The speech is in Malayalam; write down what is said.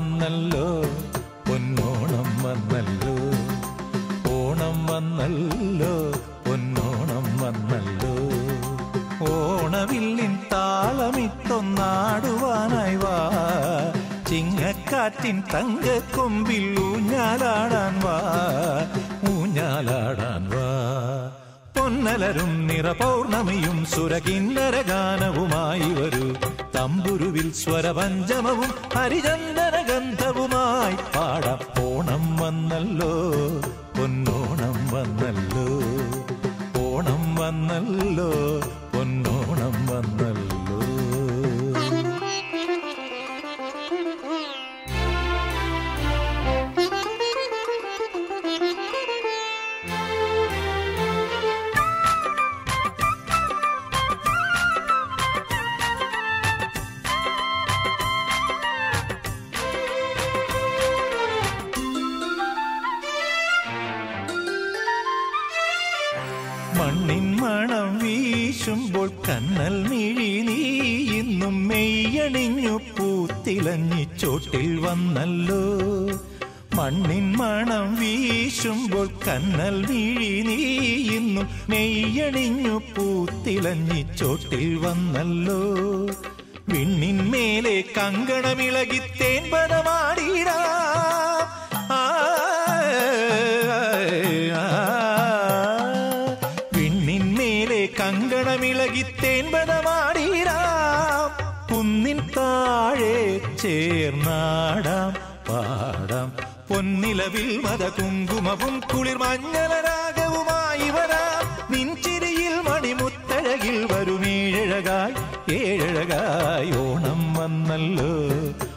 വന്നല്ലോ പൊന്നോണം വന്നല്ലോ ഓണം വന്നല്ലോ പൊന്നോണം വന്നല്ലോ ഓണവില്ലിൻ താളമിട്ടൊന്നാടുവാനായി വാ ചിങ്ങക്കാറ്റിൻ തങ്കക്കൊമ്പിൽ ഊഞ്ഞാലാടാൻ വാ ഊഞ്ഞാലാടാൻ വാ പൊന്നലരും നിറ പൗർണമിയും സുരകിന്നര ഗാനവുമായി വരൂ തമ്പുരുവിൽ സ്വരപഞ്ചമവും ഹരിചന്ദന ഗന്ധവുമായി പാടാം ഓണം വന്നല്ലോ പൊന്നോണം വന്നല്ലോ ഓണം വന്നല്ലോ പൊന്നോണം വന്നല്ലോ മണ്ണിൻ മണം വീശുമ്പോൾ കണ്ണൽ മിഴി നീ ഇന്നും മെയ്യണിഞ്ഞു പൂത്തിലഞ്ഞി ചോട്ടിൽ വന്നല്ലോ മണ്ണിൻ മണം വീശുമ്പോൾ കണ്ണൽ മിഴി നീ ഇന്നും മെയ്യണിഞ്ഞു പൂത്തിലഞ്ഞി ചോട്ടിൽ വന്നല്ലോ വിണ്ണിന്മേലെ കങ്കണമിളകി തേൻപടമാടിടാ വിണ്ണിന്മേലെ കങ്കണമിളകി തേൻപടമാടിടാം കുന്നിൻ താഴെ ചേർന്നാടാം പാടാം പൊന്നിലവിൽ മത കുങ്കുമവും കുളിർ മഞ്ഞളരാഗവുമായി വരാം നിൻചിരിയിൽ മണിമുത്തഴകിൽ വരുമേഴഴകായി ഏഴഴകായി ഓണം വന്നല്ലോ